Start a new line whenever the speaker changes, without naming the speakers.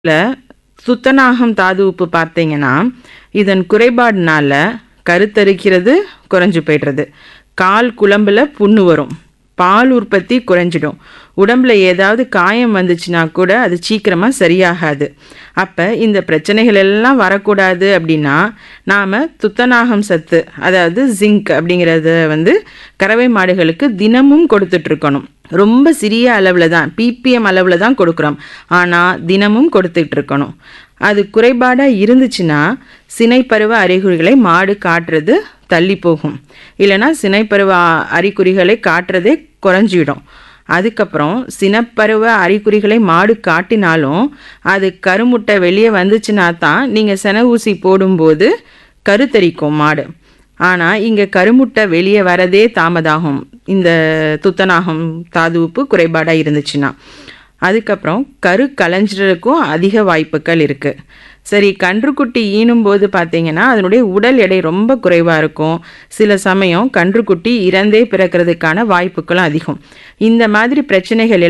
ல துத்தநாகம் தாது உப்பு பார்த்தீங்கன்னா இதன் குறைபாடுனால கருத்தரிக்கிறது குறைஞ்சு போய்டுறது கால் குழம்புல புண்ணு வரும் பால் உற்பத்தி குறைஞ்சிடும் உடம்புல ஏதாவது காயம் வந்துச்சுன்னா கூட அது சீக்கிரமாக சரியாகாது அப்போ இந்த பிரச்சனைகள் எல்லாம் வரக்கூடாது அப்படின்னா நாம் துத்தநாகம் சத்து அதாவது ஜிங்க் அப்படிங்கிறத வந்து கறவை மாடுகளுக்கு தினமும் கொடுத்துட்ருக்கணும் ரொம்ப சிறிய அளவில் தான் பிபிஎம் அளவில் தான் கொடுக்குறோம் ஆனால் தினமும் கொடுத்துட்டு இருக்கணும் அது குறைபாடாக இருந்துச்சுன்னா சினைப்பருவ அறிகுறிகளை மாடு காட்டுறது தள்ளி போகும் இல்லைன்னா சினைப்பருவ அ- அறிகுறிகளை காட்டுறதே குறைஞ்சிடும் அதுக்கப்புறம் சினப்பருவ அறிகுறிகளை மாடு காட்டினாலும் அது கருமுட்டை வெளியே வந்துச்சுன்னா தான் நீங்கள் சென ஊசி போடும்போது கருத்தரிக்கும் மாடு ஆனால் இங்கே கருமுட்டை வெளியே வரதே தாமதாகும் இந்த துத்தநாகம் தாது உப்பு குறைபாடாக இருந்துச்சுன்னா அதுக்கப்புறம் கரு கலைஞ்சிறதுக்கும் அதிக வாய்ப்புகள் இருக்குது சரி கன்றுக்குட்டி ஈனும்போது பார்த்தீங்கன்னா அதனுடைய உடல் எடை ரொம்ப குறைவாக இருக்கும் சில சமயம் கன்றுக்குட்டி இறந்தே பிறக்கிறதுக்கான வாய்ப்புகளும் அதிகம் இந்த மாதிரி பிரச்சனைகள்